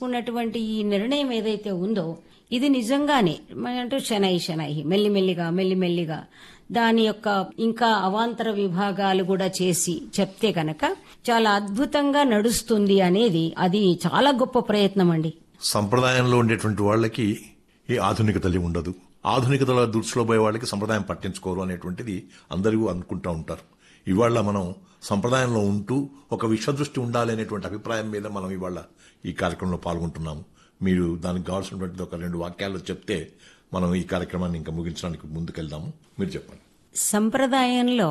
తీసుకున్నటువంటి ఈ నిర్ణయం ఏదైతే ఉందో ఇది నిజంగానే అంటే శనై శనై మెల్లిమెల్లిగా మెల్లిమెల్లిగా దాని యొక్క ఇంకా అవాంతర విభాగాలు కూడా చేసి చెప్తే కనుక చాలా అద్భుతంగా నడుస్తుంది అనేది అది చాలా గొప్ప ప్రయత్నం అండి సంప్రదాయంలో ఉండేటువంటి వాళ్ళకి ఈ ఆధునికతలు ఉండదు ఆధునికతల దృష్టిలో పోయే వాళ్ళకి సంప్రదాయం పట్టించుకోరు అనేటువంటిది అందరూ అనుకుంటూ ఉంటారు ఇవాళ మనం సంప్రదాయంలో ఉంటూ ఒక విశ్వదృష్టి ఉండాలి అనేటువంటి అభిప్రాయం మీద మనం ఇవాళ ఈ కార్యక్రమంలో పాల్గొంటున్నాము మీరు దానికి కావాల్సినటువంటి ఒక రెండు వాక్యాలు చెప్తే మనం ఈ కార్యక్రమాన్ని ఇంకా ముగించడానికి ముందుకెళ్దాము మీరు చెప్పండి సంప్రదాయంలో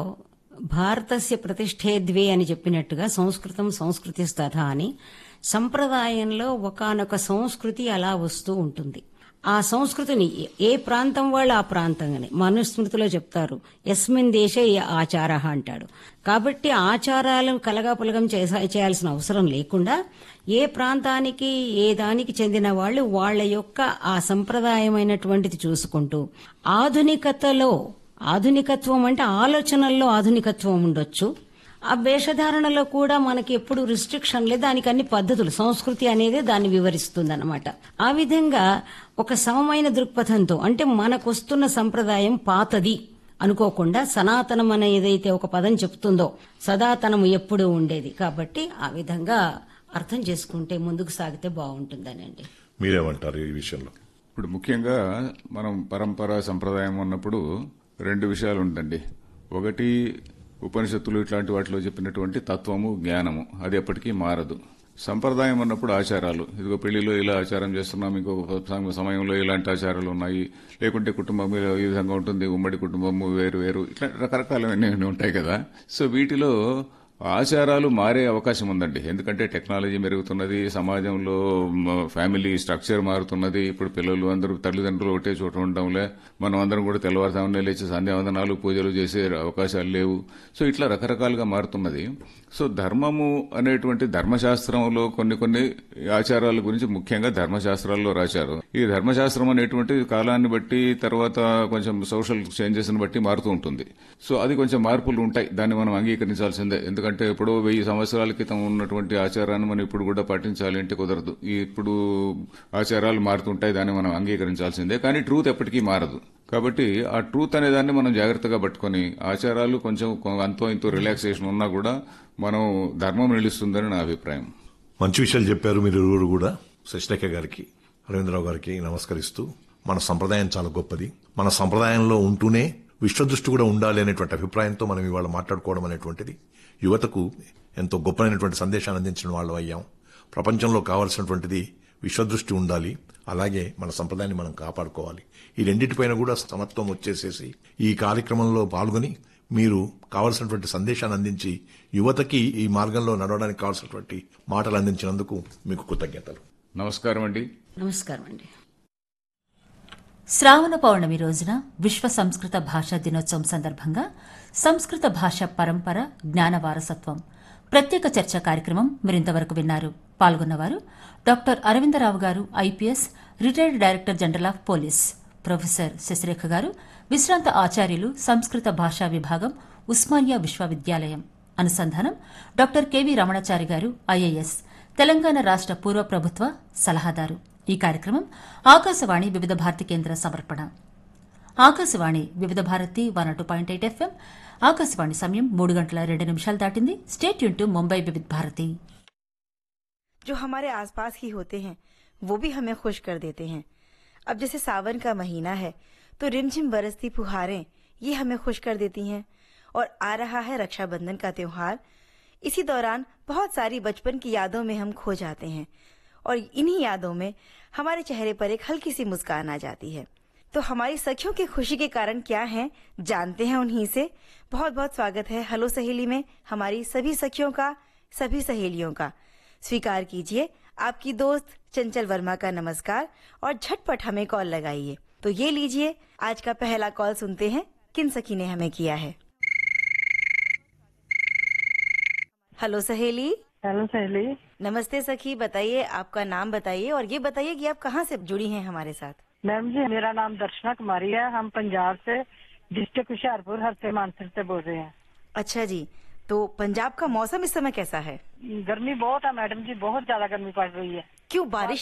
భారతస్య ప్రతిష్ఠే ద్వే అని చెప్పినట్టుగా సంస్కృతం సంస్కృతి తథ అని సంప్రదాయంలో ఒకనొక సంస్కృతి అలా వస్తూ ఉంటుంది ఆ సంస్కృతిని ఏ ప్రాంతం వాళ్ళు ఆ ప్రాంతంగానే మనుస్మృతిలో చెప్తారు ఎస్మిన్ దేశ ఏ ఆచార అంటాడు కాబట్టి ఆచారాలను కలగాపులగం చేసా- చేయాల్సిన అవసరం లేకుండా ఏ ప్రాంతానికి ఏ దానికి చెందిన వాళ్ళు వాళ్ళ యొక్క ఆ సంప్రదాయమైనటువంటిది చూసుకుంటూ ఆధునికతలో ఆధునికత్వం అంటే ఆలోచనల్లో ఆధునికత్వం ఉండొచ్చు ఆ వేషధారణలో కూడా మనకి ఎప్పుడు రిస్ట్రిక్షన్ లేదు దానికి అన్ని పద్ధతులు సంస్కృతి అనేది దాన్ని వివరిస్తుంది ఆ విధంగా ఒక సమమైన దృక్పథంతో అంటే మనకొస్తున్న సంప్రదాయం పాతది అనుకోకుండా సనాతనం అనే ఏదైతే ఒక పదం చెప్తుందో సదాతనం ఎప్పుడూ ఉండేది కాబట్టి ఆ విధంగా అర్థం చేసుకుంటే ముందుకు సాగితే బాగుంటుందనండి మీరేమంటారు ఈ విషయంలో ఇప్పుడు ముఖ్యంగా మనం పరంపర సంప్రదాయం ఉన్నప్పుడు రెండు విషయాలు ఉందండి ఒకటి ఉపనిషత్తులు ఇట్లాంటి వాటిలో చెప్పినటువంటి తత్వము జ్ఞానము అది ఎప్పటికీ మారదు సంప్రదాయం ఉన్నప్పుడు ఆచారాలు ఇదిగో పెళ్లిలో ఇలా ఆచారం చేస్తున్నాం ఇంకో సమ- సమయంలో ఇలాంటి ఆచారాలు ఉన్నాయి లేకుంటే కుటుంబం ఈ విధంగా ఉంటుంది ఉమ్మడి కుటుంబము వేరు వేరు ఇట్లా రకరకాలవన్నీ ఉంటాయి కదా సో వీటిలో ఆచారాలు మారే అవకాశం ఉందండి ఎందుకంటే టెక్నాలజీ మెరుగుతున్నది సమాజంలో మ, ఫ్యామిలీ స్ట్రక్చర్ మారుతున్నది ఇప్పుడు పిల్లలు అందరూ తల్లిదండ్రులు ఒకటే చోట ఉండడంలే మనం అందరం కూడా తెల్లవారుజామునే లేచి సంధ్యావందనాలు పూజలు చేసే అవకాశాలు లేవు సో ఇట్లా రకరకాలుగా మారుతున్నది సో ధర్మము అనేటువంటి ధర్మశాస్త్రంలో కొన్ని కొన్ని ఆచారాల గురించి ముఖ్యంగా ధర్మశాస్త్రాల్లో రాశారు ఈ ధర్మశాస్త్రం అనేటువంటి కాలాన్ని బట్టి తర్వాత కొంచెం సోషల్ చేంజెస్ ని బట్టి మారుతూ ఉంటుంది సో అది కొంచెం మార్పులు ఉంటాయి దాన్ని మనం అంగీకరించాల్సిందే ఎందుకంటే ఎప్పుడో వెయ్యి సంవత్సరాల క్రితం ఉన్నటువంటి ఆచారాన్ని మనం ఇప్పుడు కూడా పాటించాలి అంటే కుదరదు ఈ ఇప్పుడు ఆచారాలు మారుతుంటాయి దాన్ని మనం అంగీకరించాల్సిందే కానీ ట్రూత్ ఎప్పటికీ మారదు కాబట్టి ఆ ట్రూత్ అనే దాన్ని మనం జాగ్రత్తగా పట్టుకొని ఆచారాలు కొంచెం కొ- అంతో ఇంతో రిలాక్సేషన్ ఉన్నా కూడా మనం ధర్మం నిలుస్తుందని నా అభిప్రాయం మంచి విషయాలు చెప్పారు మీరు ఇరువురు కూడా శశిరేఖ గారికి అరవిందరావు గారికి నమస్కరిస్తూ మన సంప్రదాయం చాలా గొప్పది మన సంప్రదాయంలో ఉంటూనే విశ్వదృష్టి కూడా ఉండాలి అనేటువంటి అభిప్రాయంతో మనం ఇవాళ మాట్లాడుకోవడం అనేటువంటిది యువతకు ఎంతో గొప్పనైనటువంటి సందేశాన్ని అందించిన వాళ్ళు అయ్యాం ప్రపంచంలో కావాల్సినటువంటిది విశ్వదృష్టి ఉండాలి అలాగే మన సంప్రదాయాన్ని మనం కాపాడుకోవాలి ఈ రెండింటిపైన కూడా సమత్వం వచ్చేసేసి ఈ కార్యక్రమంలో పాల్గొని మీరు కావలసినటువంటి సందేశాన్ని అందించి యువతకి ఈ మార్గంలో నడవడానికి కావాల్సినటువంటి మాటలు అందించినందుకు మీకు కృతజ్ఞతలు నమస్కారం అండి నమస్కారం అండి శ్రావణ పౌర్ణమి రోజున విశ్వ సంస్కృత భాషా దినోత్సవం సందర్భంగా సంస్కృత భాష పరంపర జ్ఞాన వారసత్వం ప్రత్యేక చర్చా కార్యక్రమం మరింతవరకు విన్నారు పాల్గొన్నవారు doctor Aravindarao garu IPS retired director general of police professor Sasirekha garu విశ్రాంత ఆచార్యులు సంస్కృత భాషా విభాగం ఉస్మానియా విశ్వవిద్యాలయం అనుసంధానం డాక్టర్ కెవి రమణాచారి గారు ఐఏఎస్ తెలంగాణ రాష్ట పూర్వ ప్రభుత్వ సలహాదారు ఈ కార్యక్రమం ఆకాశవాణి వివిధ భారతి కేంద్ర సమర్పణ Akashvani Vividh Bharati one two point eight FM Akashvani సమయం మూడు గంటల రెండు నిమిషాలు దాటింది స్టేట్ యూన్ టు ముంబై వివిధ భారతి जो हमारे आसपास ही होते हैं वो भी हमें खुश कर देते हैं अब जैसे सावन का महीना है तो रिमझिम बरसती फुहारें ये हमें खुश कर देती हैं और आ रहा है रक्षाबंधन का त्योहार इसी दौरान बहुत सारी बचपन की यादों में हम खो जाते हैं और इन्हीं यादों में हमारे चेहरे पर एक हल्की सी मुस्कान आ जाती है तो हमारी सखियों की खुशी के कारण क्या हैं जानते हैं उन्हीं से बहुत बहुत स्वागत है हेलो सहेली में हमारी सभी सखियों का सभी सहेलियों का स्वीकार कीजिए आपकी दोस्त चंचल वर्मा का नमस्कार और झटपट हमें कॉल लगाइए तो ये लीजिए आज का पहला कॉल सुनते हैं किन सखी ने हमें किया है हेलो सहेली हेलो सहेली नमस्ते सखी बताइए आपका नाम बताइए और ये बताइए कि आप कहाँ से जुड़ी हैं हमारे साथ मैम जी मेरा नाम दर्शना कुमारी है हम पंजाब से डिस्ट्रिक्ट हुशियारपुर हरसे मानसर से बोल रहे हैं अच्छा जी तो पंजाब का मौसम इस समय कैसा है गर्मी बहुत है मैडम जी बहुत ज्यादा गर्मी पड़ रही है क्यों बारिश